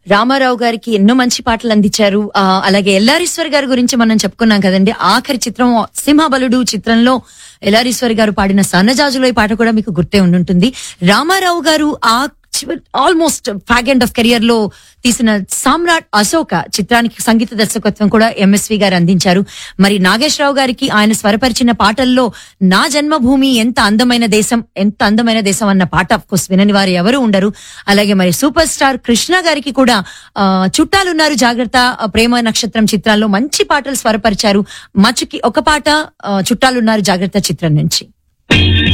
రామారావు గారికి ఎన్నో మంచి పాటలు అందించారు ఆ, అలాగే ఎల్లారీశ్వర్ గారి గురించి మనం చెప్పుకున్నాం కదండి ఆఖరి చిత్రం సింహబలుడు చిత్రంలో ఎల్లారీశ్వర్ గారు పాడిన సన్నజాజులో ఈ పాట కూడా మీకు గుర్తే ఉండుంటుంది రామారావు గారు ఆ almost fag end of career లో తీసిన సామ్రాట్ అశోక చిత్రానికి సంగీత దర్శకత్వం కూడా ఎంఎస్వి గారు అందించారు మరి నాగేశ్వరరావు గారికి ఆయన స్వరపరిచిన పాటల్లో నా జన్మభూమి ఎంత అందమైన దేశం ఎంత అందమైన దేశం అన్న పాట ఆఫ్ కోర్స్ వినని వారు ఎవరు ఉండరు అలాగే మరి సూపర్ స్టార్ కృష్ణ గారికి కూడా ఆ, చుట్టాలున్నారు జాగ్రత్త ఆ, ప్రేమ నక్షత్రం చిత్రాల్లో మంచి పాటలు స్వరపరిచారు మచ్చుకి ఒక పాట ఆ, చుట్టాలున్నారు జాగ్రత్త చిత్రం నుంచి